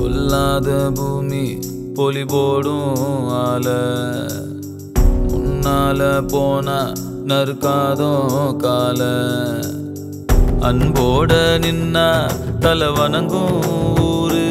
பொல்லாத பூமி பொலி போடும் ஆல முன்னால போனா நறுக்காதோ கால அன்போட நின்னா தலை வணங்கும் ஊரு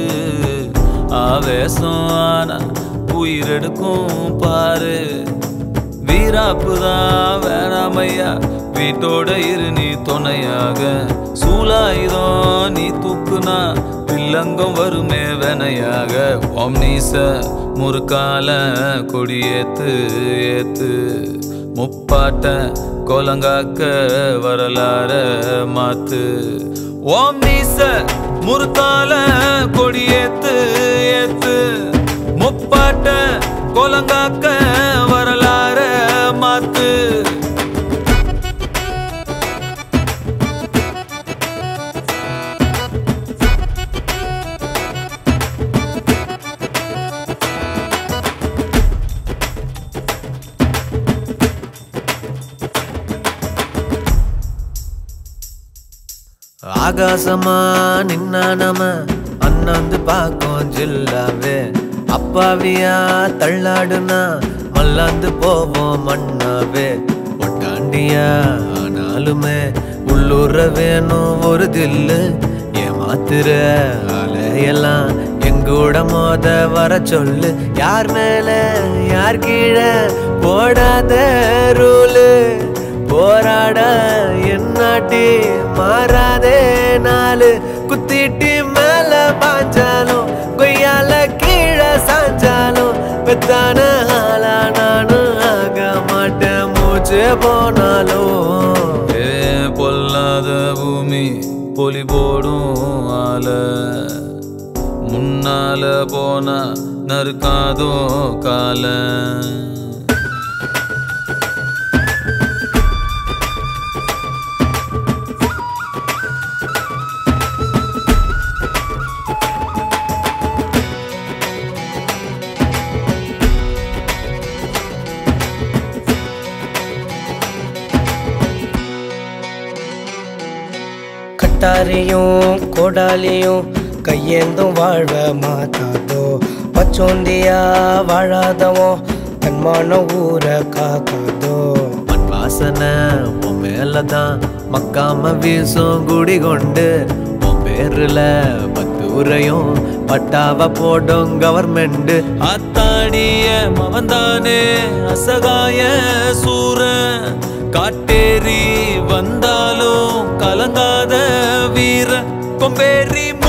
ஆவேசம் ஆனா உயிரெடுக்கும் பாரு வீராப்புதான் வேணாமையா வீட்டோட இரு நீ துணையாக சூலாயுதம் நீ தூக்குனா வில்லங்கம் வருமே வெனையாக ஓம் நீச முறுக்கால கொடியேத்து ஏத்து முப்பாட்ட கோலங்காக்க வரலாற மாத்து ஓம் நீச முறுக்கால கொடியேத்து ஏத்து முப்பாட்ட கோலங்காக்க வரலாற மாத்து ஆகாசமா நின்னா நம அண்ணாந்து பாக்கும் ஜில்லாவே அப்பாவியா தள்ளாடுனா மல்லாந்து போவோம் மண்ணாவே ஒட்டாண்டியா ஆனாலுமே உள்ளூர வேணும் ஒரு தில்லு ஏமாத்துற அலையெல்லாம் எங்கூட மோத வர சொல்லு யார் மேல யார் கீழே போடாத ரூலு போராட என்னாட்டி மாறாதே நாலு குத்திட்டி மேல பாஞ்சாலும் கொய்யால கீழே சாஞ்சாலும் பெத்தான ஆளா நானும் ஆக மாட்டேன் மூச்சு போனாலும் ஏ பொல்லாத பூமி பொலி போடும் ஆல முன்னால போனா நறுக்காதோ கால கட்டாரியும் கோடாலியும் கையேந்தும் வாழ்வ மாத்தாதோ பச்சோந்தியா வாழாதவோ தன்மான ஊரை காக்காதோ மண் வாசனை உன் மேலதான் மக்காம வீசும் குடி கொண்டு உன் பேருல பத்தூரையும் பட்டாவ போடும் கவர்மெண்ட் ஆத்தாடிய மவன்தானே அசகாய சூரன் காட்டேரி வந்தாலும் கலங்காத வீர கொம்பேரி